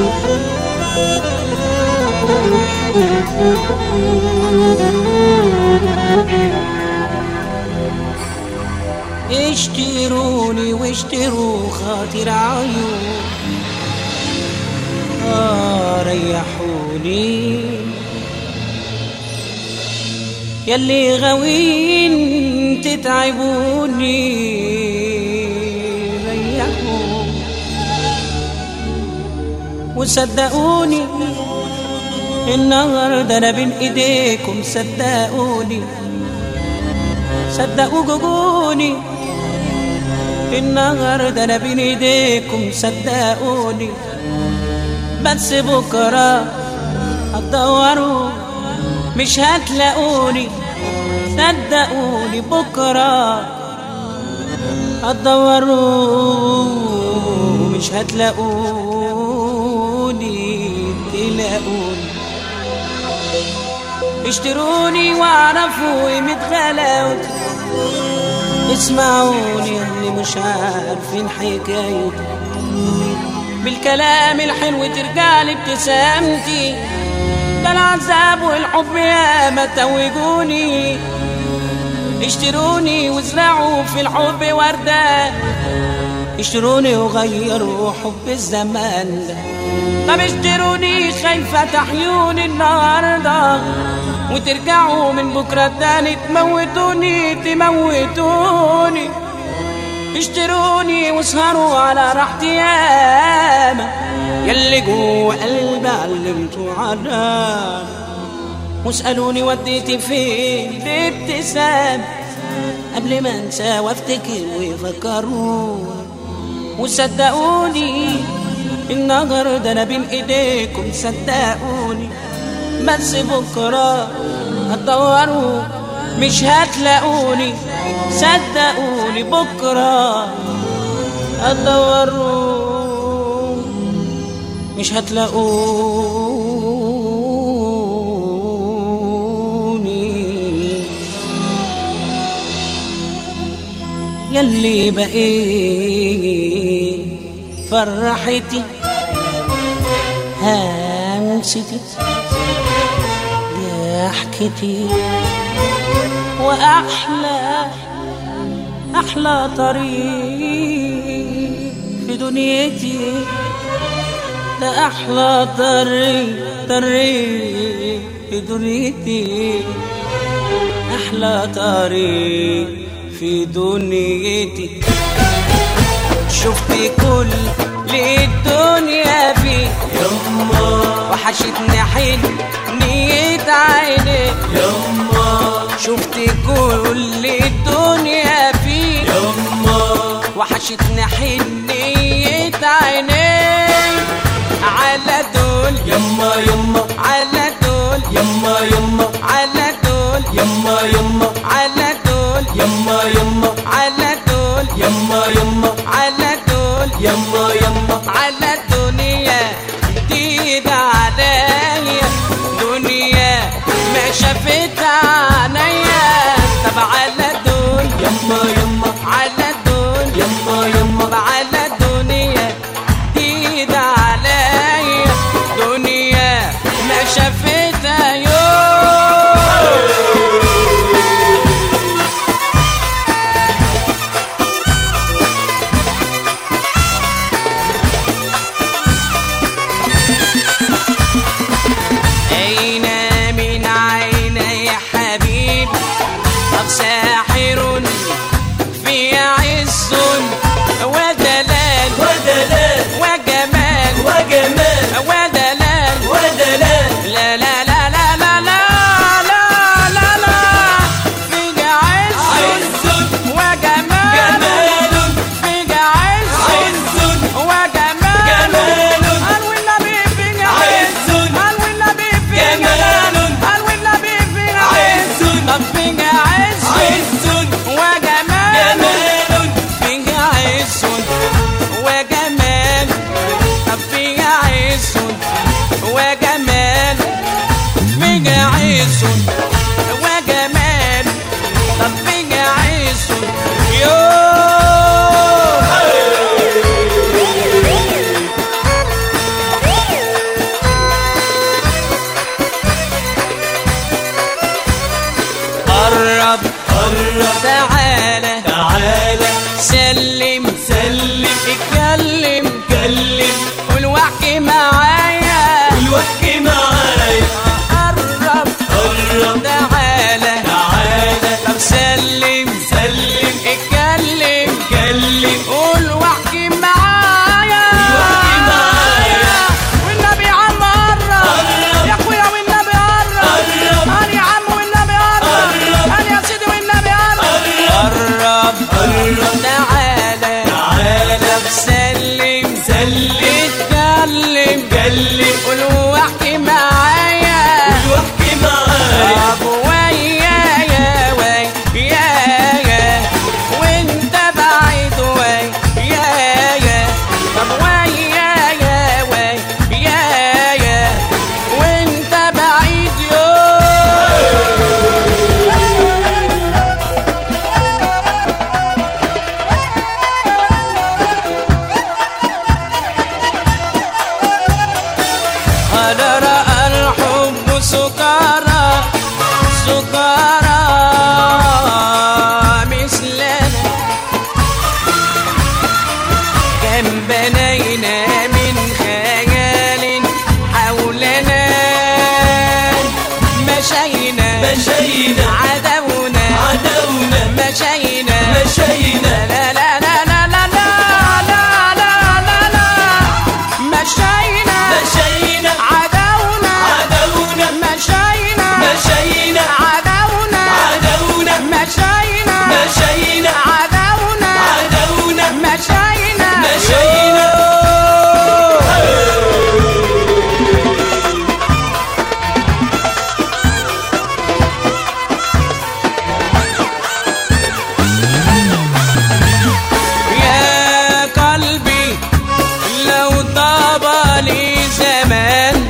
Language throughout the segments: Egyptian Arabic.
اشتروني واشتروا خاطر عيون آه ريحوني يلي غاوين تتعبوني ريحوني وصدقوني النهارده انا بين ايديكم صدقوني صدقوا جوجوني النهارده انا بين ايديكم صدقوني بس بكره هتدوروا مش هتلاقوني صدقوني بكره هتدوروا مش هتلاقوني تلاقوني اشتروني واعرفوا قيمة غلاوتي اسمعوني اللي مش عارفين حكايتي بالكلام الحلو ترجع لي ابتسامتي ده العذاب والحب يا ما توجوني اشتروني وازرعوا في الحب وردة اشتروني وغيروا حب الزمان ده طب اشتروني خايفة تحيوني النهاردة وترجعوا من بكرة تاني تموتوني تموتوني اشتروني واسهروا على راحتي ياما يلي جوه قلبي علمتوا عذاب واسألوني وديتي فين الابتسام قبل ما انسى وافتكر ويفكروني وصدقوني النهارده انا بين ايديكم صدقوني بس بكره هتدوروا مش هتلاقوني صدقوني بكره هتدوروا مش هتلاقوني يلي بقيت فرحتي همستي ضحكتي وأحلى أحلى طريق في دنيتي ده أحلى طريق طريق في دنيتي أحلى طريق في دنيتي شفت كل الدنيا فيه يما وحشتني حين نية عيني يما شفت كل الدنيا فيه يما وحشتني حنية عيني على دول يما يما على دول يما يما على دول يما يما على دول يما يما على دول يما يما على دول يما يما على الدنيا جديدة عليا دنيا ما شافتها عينيا طب على دول يما يما على دول يما يما على الدنيا جديدة عليا دنيا ما شافتها يوم أين من عيني حبيب طب ساحر في عز ودلال ودلال وجمال وجمال ودلال ودلال لا لا لا لا لا لا لا لا لا في عز عز وجمال جمال في عز عز وجمال جمال قال والنبي في عز قال والنبي في جمال قال والنبي في عز طب في عز عز تعالى تعالى سلم سلم اتكلم كلم قول واحكي معايا والوقت معايا قرب قرب تعالى تعالى طب سلم سلم اتكلم كلم قول واحكي معايا واحكي معايا. والنبي عم قرب قرب. يا اخويا والنبي قرب قرب. قال يا عم والنبي قرب قرب. قال يا سيدي والنبي قرب قرب قرب تعالى تعالى طب سلم سلم اتكلم كلم قول واحكي معايا والوقت معايا طب ويايا ويايا وانت بعيد ويايا طب ويايا ويايا وانت بعيد يوم قد رأى الحب سكارى سكارى مثلنا كم بنينا من خيال حولنا مشينا مشينا عدونا عدونا مشينا مشينا لا لا لا لا لا لا لا لا لا لا مشينا مشينا عدونا عدونا مشينا مشينا عدونا عدونا مشينا مشينا عدونا عدونا مشينا مشينا يا قلبي لو طاب لي زمان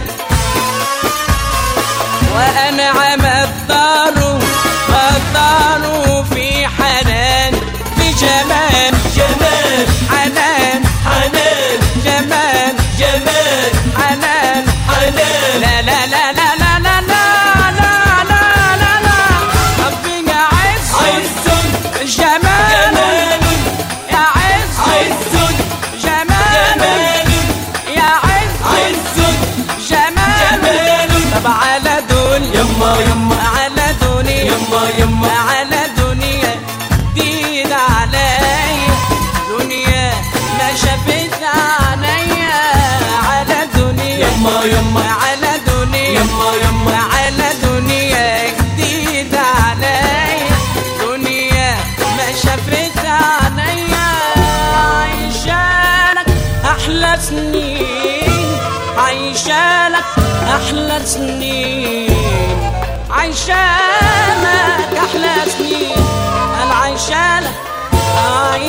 وأنعم الدار الدار في حنان في جمال جمال حنان حنان جمال جمال حنان حنان لا لا لا لا لا لا لا لا لا لا لا ربنا عز عز جمال جمال يا عز عز جمال جمال يا عز عز جمال جمال طب على دنيا يما يما على دنيا يما يما على دنيا جديد عليا دنيا ما شافت عينيا على دنيا يما يما على دنيا يما يما على دنيا جديد عليا دنيا ما شافت عينيا عايشالك احلى سنين عايشالك احلى سنين عايشالك احلى سنين انا عايشالك